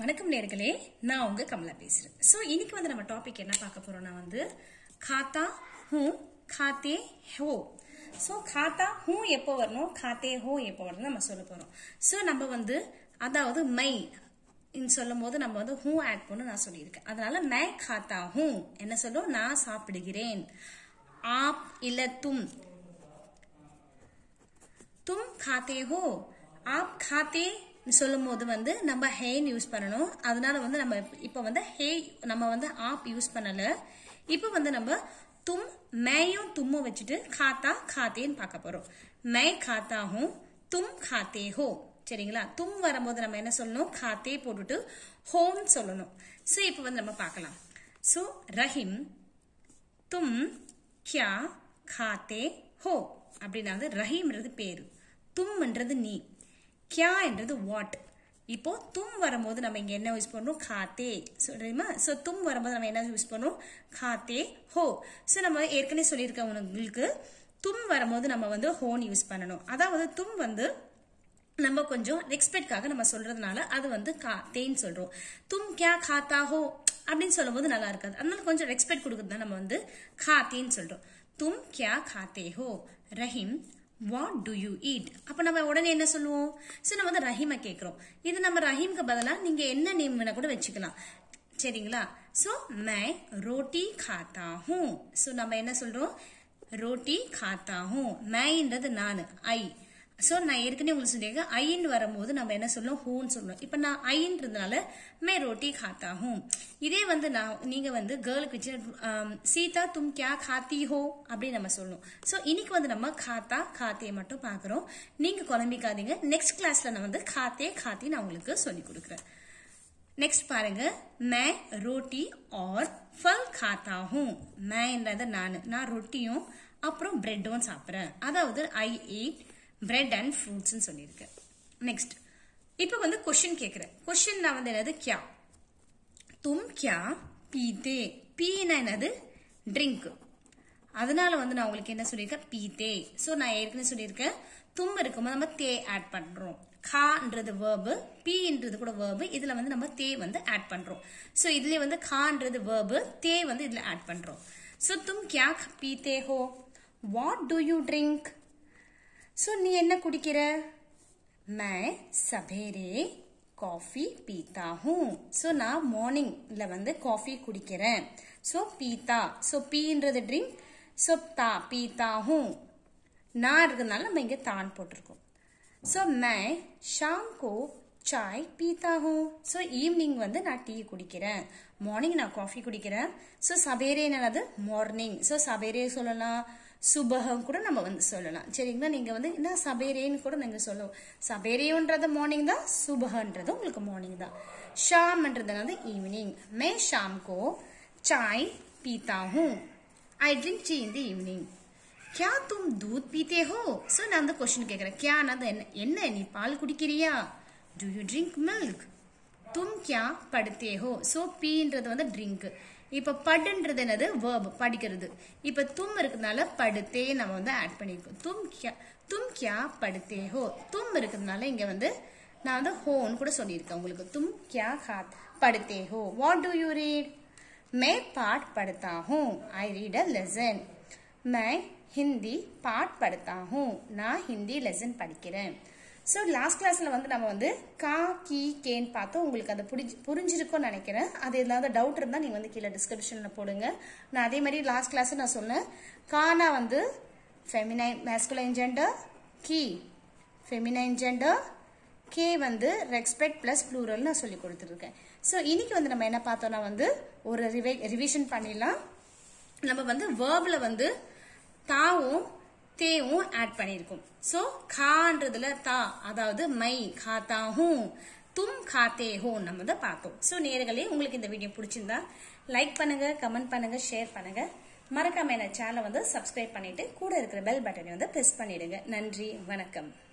வணக்கம் நேர்களே நான் உங்க கமலா பேசுறேன் ஸோ இன்னைக்கு வந்து நம்ம டாபிக் என்ன பார்க்க போறோம்னா வந்து காத்தா ஹூ காத்தே ஹோ ஸோ காத்தா ஹூ எப்போ வரணும் காத்தே ஹோ எப்போ வரணும் நம்ம சொல்ல போறோம் ஸோ நம்ம வந்து அதாவது மை சொல்லும் போது நம்ம வந்து ஹூ ஆட் பண்ண நான் சொல்லியிருக்கேன் அதனால மே காத்தா ஹூ என்ன சொல்லும் நான் சாப்பிடுகிறேன் ஆப் இல்ல தும் தும் காத்தே ஹோ ஆப் காத்தே சொல்லும் போது வந்து நம்ம ஹேன்னு யூஸ் பண்ணணும் அதனால வந்து நம்ம இப்ப வந்து ஹே நம்ம வந்து ஆப் யூஸ் பண்ணல இப்ப வந்து நம்ம தும் மேயும் தும்மும் வச்சுட்டு காத்தா காத்தேன்னு பார்க்க போறோம் மே காத்தா ஹூ தும் காத்தே ஹோ சரிங்களா தும் வரும்போது நம்ம என்ன சொல்லணும் காத்தே போட்டுட்டு ஹோன்னு சொல்லணும் ஸோ இப்போ வந்து நம்ம பார்க்கலாம் ஸோ ரஹிம் தும் கியா காத்தே ஹோ அப்படின்னா வந்து ரஹீம்ன்றது பேரு தும்ன்றது நீ கியா என்றது வாட் இப்போ தும் வரும்போது நம்ம இங்க என்ன யூஸ் பண்றோம் காத்தே சொல்றீமா சோ தும் வரும்போது நம்ம என்ன யூஸ் பண்றோம் காத்தே ஹோ சோ நம்ம ஏற்கனவே சொல்லியிருக்கோம் உங்களுக்கு தும் வரும்போது நம்ம வந்து ஹோன் யூஸ் பண்ணணும் அதாவது தும் வந்து நம்ம கொஞ்சம் ரெஸ்பெக்ட்காக நம்ம சொல்றதுனால அது வந்து காத்தேன்னு சொல்றோம் தும் கியா காத்தா ஹோ அப்படின்னு சொல்லும்போது நல்லா இருக்காது அதனால கொஞ்சம் ரெஸ்பெக்ட் கொடுக்குறது தான் நம்ம வந்து காத்தேன்னு சொல்றோம் தும் கியா காத்தே ஹோ Rahim what do you eat அப்ப நம்ம உடனே என்ன சொல்லுவோம் சோ நம்ம வந்து ரஹீமை கேட்கிறோம் இது நம்ம ரஹீம்க்கு பதிலா நீங்க என்ன நேம் வேணா கூட வச்சுக்கலாம் சரிங்களா சோ மை ரோட்டி காத்தா ஹூ சோ நம்ம என்ன சொல்றோம் ரோட்டி காத்தா ஹூ மைன்றது நான் ஐ சோ நான் ஏற்கனவே உங்களுக்கு சொல்லியிருக்கேன் ஐன்னு வரும்போது நம்ம என்ன சொல்லணும் ஹூன்னு சொல்லணும் இப்ப நான் ஐன்றதுனால மே ரோட்டி காத்தா ஹூ இதே வந்து நான் நீங்க வந்து கேர்ளுக்கு வச்சு சீதா தும் கியா காத்தி ஹோ அப்படின்னு நம்ம சொல்லணும் சோ இன்னைக்கு வந்து நம்ம காத்தா காத்தே மட்டும் பாக்குறோம் நீங்க குழம்பிக்காதீங்க நெக்ஸ்ட் கிளாஸ்ல நான் வந்து காத்தே காத்தி நான் உங்களுக்கு சொல்லி கொடுக்குறேன் நெக்ஸ்ட் பாருங்க மே ரோட்டி ஆர் ஃபல் காத்தா ஹூ மேன்றது நான் நான் ரொட்டியும் அப்புறம் பிரெட்டும் சாப்பிட்றேன் அதாவது ஐ ஈட் பிரெட் அண்ட் ஃப்ரூட்ஸ்னு சொல்லியிருக்கேன் நெக்ஸ்ட் இப்போ வந்து கொஷின் கேட்குறேன் கொஷின் நான் வந்து என்னது கியா தும் கியா பீத்தே பீனா என்னது ட்ரிங்க் அதனால வந்து நான் உங்களுக்கு என்ன சொல்லியிருக்கேன் பீத்தே ஸோ நான் ஏற்கனவே சொல்லியிருக்கேன் தும் இருக்கும்போது நம்ம தே ஆட் பண்றோம் கான்றது வேர்பு பீன்றது கூட வேர்பு இதுல வந்து நம்ம தே வந்து ஆட் பண்றோம் ஸோ இதுல வந்து கான்றது வேர்பு தே வந்து இதுல ஆட் பண்றோம் ஸோ தும் கியா பீத்தே ஹோ what do you drink so நீ என்ன குடிக்கிற मैं சபேரே காஃபி பீத்தா ஹூம் ஸோ நான் மார்னிங்ல வந்து காஃபி குடிக்கிறேன் ஸோ பீத்தா ஸோ பீன்றது ட்ரிங்க் ஸோ தா பீத்தா ஹூம் நான் இருக்கிறதுனால நம்ம இங்கே தான் போட்டிருக்கோம் ஸோ மே ஷாம் கோ சாய் பீத்தா ஹூம் ஸோ ஈவினிங் வந்து நான் டீ குடிக்கிறேன் மார்னிங் நான் காஃபி குடிக்கிறேன் ஸோ சபேரே என்னது மார்னிங் ஸோ சபேரே சொல்லலாம் சுபகம் கூட நம்ம வந்து சொல்லலாம் சரிங்களா நீங்க வந்து என்ன சபேரேன்னு கூட நீங்க சொல்லலாம் சபேரேன்றது மார்னிங் தான் சுபகன்றது உங்களுக்கு மார்னிங் தான் ஷாம்ன்றது வந்து ஈவினிங் மே ஷாம் கோ சாய் பீத்தா ஹூ I drink tea in the evening கியா தும் தூத் பீத்தே ஹோ ஸோ நான் வந்து கொஸ்டின் கேட்குறேன் கியானது என்ன என்ன நீ பால் குடிக்கிறியா டு யூ ட்ரிங்க் மில்க் தும் கியா படுத்தே ஹோ ஸோ பீன்றது வந்து ட்ரிங்க் இப்ப படுன்றது என்னது வேர்ப் படிக்கிறது இப்ப தும் இருக்கிறதுனால படுத்தே நம்ம வந்து ஆட் பண்ணிருக்கோம் தும் கியா தும் கியா படுத்தே ஹோ தும் இருக்கிறதுனால இங்க வந்து நான் வந்து ஹோன்னு கூட சொல்லியிருக்கேன் உங்களுக்கு தும் கியா காத் படுத்தே ஹோ வாட் டு யூ ரீட் மே பாட் படுத்தா ஹூ ஐ ரீட் அ லெசன் மே ஹிந்தி பாட் படுத்தா ஹூ நான் ஹிந்தி லெசன் படிக்கிறேன் ஸோ லாஸ்ட் கிளாஸில் வந்து நம்ம வந்து கா கி கேன்னு பார்த்தோம் உங்களுக்கு அது புரிஞ்சு புரிஞ்சிருக்கும்னு நினைக்கிறேன் அது ஏதாவது டவுட் இருந்தால் நீங்கள் வந்து கீழே டிஸ்கிரிப்ஷனில் போடுங்க நான் அதே மாதிரி லாஸ்ட் கிளாஸ் நான் சொன்னேன் கானா வந்து ஃபெமினைன் மேஸ்குலைன் ஜெண்டர் கி ஃபெமினைன் ஜெண்டர் கே வந்து ரெஸ்பெக்ட் ப்ளஸ் ப்ளூரல் நான் சொல்லி கொடுத்துருக்கேன் ஸோ இன்னைக்கு வந்து நம்ம என்ன பார்த்தோம்னா வந்து ஒரு ரிவை ரிவிஷன் பண்ணிடலாம் நம்ம வந்து வேர்பில் வந்து தாவும் தேவும் ஆட் பண்ணியிருக்கோம் ஸோ கான்றதுல தா அதாவது மை காத்தா ஹூ தும் காத்தே ஹூ நம்ம தான் பார்த்தோம் ஸோ நேர்களே உங்களுக்கு இந்த வீடியோ பிடிச்சிருந்தா லைக் பண்ணுங்க கமெண்ட் பண்ணுங்க ஷேர் பண்ணுங்க மறக்காம என்ன சேனலை வந்து சப்ஸ்கிரைப் பண்ணிட்டு கூட இருக்கிற பெல் பட்டனை வந்து ப்ரெஸ் பண்ணிடுங்க நன்றி வணக்கம்